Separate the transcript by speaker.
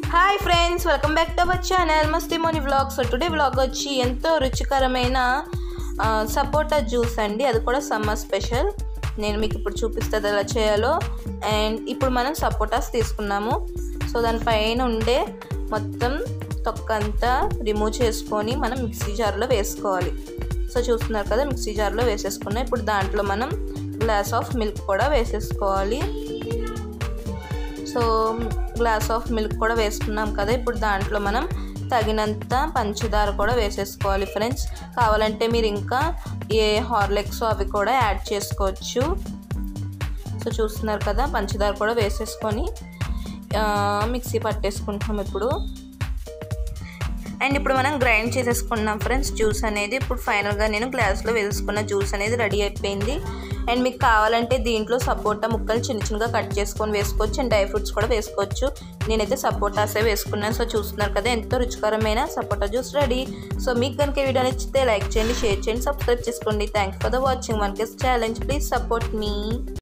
Speaker 1: hi friends welcome back to our channel Masti Moni vlog so today vlog వచ్చి ఎంతో రుచికరమైన ఆ, సపోటా జ్యూస్ అండి అది కూడా సమ్మర్ స్పెషల్ నేను మీకు ఇప్పుడు చూపిస్తుంది ఎలా చేయాలో అండ్ ఇప్పుడు మనం సపోటాస్ తీసుకున్నాము సో దానిపైన ఉండే మొత్తం తొక్క అంతా రిమూవ్ చేసుకొని మనం మిక్సీ జార్లో వేసుకోవాలి సో చూస్తున్నారు కదా మిక్సీ జార్లో వేసేసుకున్నాం ఇప్పుడు దాంట్లో మనం గ్లాస్ ఆఫ్ మిల్క్ కూడా వేసేసుకోవాలి సో గ్లాస్ ఆఫ్ మిల్క్ కూడా వేసుకున్నాం కదా ఇప్పుడు దాంట్లో మనం తగినంత పంచదార కూడా వేసేసుకోవాలి ఫ్రెండ్స్ కావాలంటే మీరు ఇంకా ఏ హార్లిక్స్ అవి కూడా యాడ్ చేసుకోవచ్చు సో చూస్తున్నారు కదా పంచదార కూడా వేసేసుకొని ఆ, మిక్సీ పట్టేసుకుంటున్నాం ఇప్పుడు అండ్ ఇప్పుడు మనం గ్రైండ్ చేసేసుకున్నాం ఫ్రెండ్స్ జ్యూస్ అనేది ఇప్పుడు ఫైనల్గా నేను గ్లాస్లో వేసుకున్న జ్యూస్ అనేది రెడీ అయిపోయింది అండ్ మీకు కావాలంటే దీంట్లో సపోటా ముక్కలు చిన్న చిన్నగా కట్ చేసుకొని వేసుకోవచ్చు అండ్ డ్రై ఫ్రూట్స్ కూడా వేసుకోవచ్చు నేనైతే సపోటాసే వేసుకున్నాను సో చూస్తున్నారు కదా ఎంతో రుచికరమైన సపోటా జ్యూస్ రెడీ సో మీకు కనుక ఈ వీడియో నచ్చితే లైక్ చేయండి షేర్ చేయండి సబ్స్క్రైబ్ చేసుకోండి thanks for the watching one కెస్ ఛాలెంజ్ ప్లీజ్ సపోర్ట్ మీ